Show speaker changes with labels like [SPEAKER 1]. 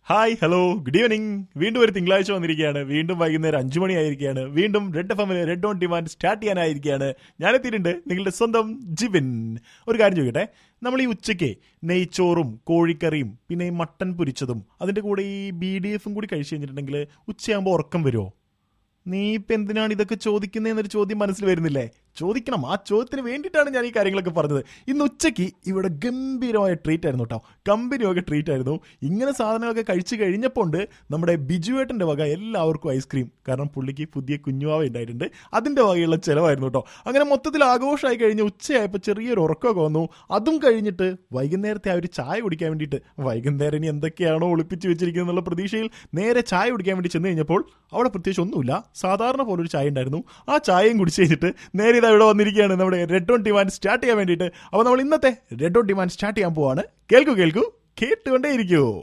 [SPEAKER 1] hi hello good evening വീണ്ടും ഒരു തിങ്കളാഴ്ച വന്നിരിക്കുകയാണ് വീണ്ടും വൈകുന്നേരം അഞ്ചു മണിയായിരിക്കുകയാണ് വീണ്ടും റെഡ് എഫ് എമ്മിൽ റെഡ് ഓൺ ഡിമാൻഡ് സ്റ്റാർട്ട് ചെയ്യാനായിരിക്കുകയാണ് ഞാനെത്തിയിട്ടുണ്ട് നിങ്ങളുടെ സ്വന്തം ജിബിൻ ഒരു കാര്യം ചോദിക്കട്ടെ നമ്മൾ ഈ ഉച്ചയ്ക്ക് നെയ്ച്ചോറും കോഴിക്കറിയും പിന്നെ ഈ മട്ടൻ പൊരിച്ചതും അതിൻ്റെ കൂടെ ഈ ബി ഡി എഫും കൂടി കഴിച്ചു കഴിഞ്ഞിട്ടുണ്ടെങ്കിൽ ഉച്ചയാകുമ്പോൾ ഉറക്കം വരുമോ നീ ഇപ്പം എന്തിനാണ് ഇതൊക്കെ ചോദിക്കുന്നതെന്നൊരു ചോദ്യം മനസ്സിൽ വരുന്നില്ലേ ചോദിക്കണം ആ ചോദ്യത്തിന് വേണ്ടിയിട്ടാണ് ഞാൻ ഈ കാര്യങ്ങളൊക്കെ പറഞ്ഞത് ഇന്ന് ഉച്ചയ്ക്ക് ഇവിടെ ഗംഭീരമായ ട്രീറ്റ് ആയിരുന്നു കേട്ടോ കമ്പനിയൊക്കെ ട്രീറ്റ് ആയിരുന്നു ഇങ്ങനെ സാധനങ്ങളൊക്കെ കഴിച്ചു കഴിഞ്ഞപ്പോൾ ഉണ്ട് നമ്മുടെ ബിജുവേട്ടൻ്റെ വക എല്ലാവർക്കും ഐസ്ക്രീം കാരണം പുള്ളിക്ക് പുതിയ കുഞ്ഞുവാവ ഉണ്ടായിട്ടുണ്ട് അതിൻ്റെ വകയുള്ള ചിലവായിരുന്നു കേട്ടോ അങ്ങനെ മൊത്തത്തിൽ ആഘോഷമായി കഴിഞ്ഞ് ഉച്ചയായപ്പോൾ ചെറിയൊരു ഉറക്കമൊക്കെ വന്നു അതും കഴിഞ്ഞിട്ട് വൈകുന്നേരത്തെ ആ ഒരു ചായ കുടിക്കാൻ വേണ്ടിയിട്ട് വൈകുന്നേരം ഇനി എന്തൊക്കെയാണോ ഒളിപ്പിച്ച് വെച്ചിരിക്കുന്നത് എന്നുള്ള പ്രതീക്ഷയിൽ നേരെ ചായ കുടിക്കാൻ വേണ്ടി ചെന്ന് കഴിഞ്ഞപ്പോൾ അവിടെ പ്രത്യേകിച്ച് ഒന്നുമില്ല സാധാരണ പോലെ ഒരു ചായ ഉണ്ടായിരുന്നു ആ ചായയും കുടിച്ച് കഴിഞ്ഞിട്ട് നേരെ ഇതാ ഇവിടെ വന്നിരിക്കുകയാണ് നമ്മുടെ റെഡ് ഓൺ ഡിമാൻഡ് സ്റ്റാർട്ട് ചെയ്യാൻ വേണ്ടിയിട്ട് അപ്പോൾ നമ്മൾ ഇന്നത്തെ റെഡ് ഓൺ ഡിമാൻഡ് സ്റ്റാർട്ട് ചെയ്യാൻ പോവാണ് കേൾക്കൂ കേൾക്കൂ കേട്ടുകൊണ്ടേ ഇരിക്കൂ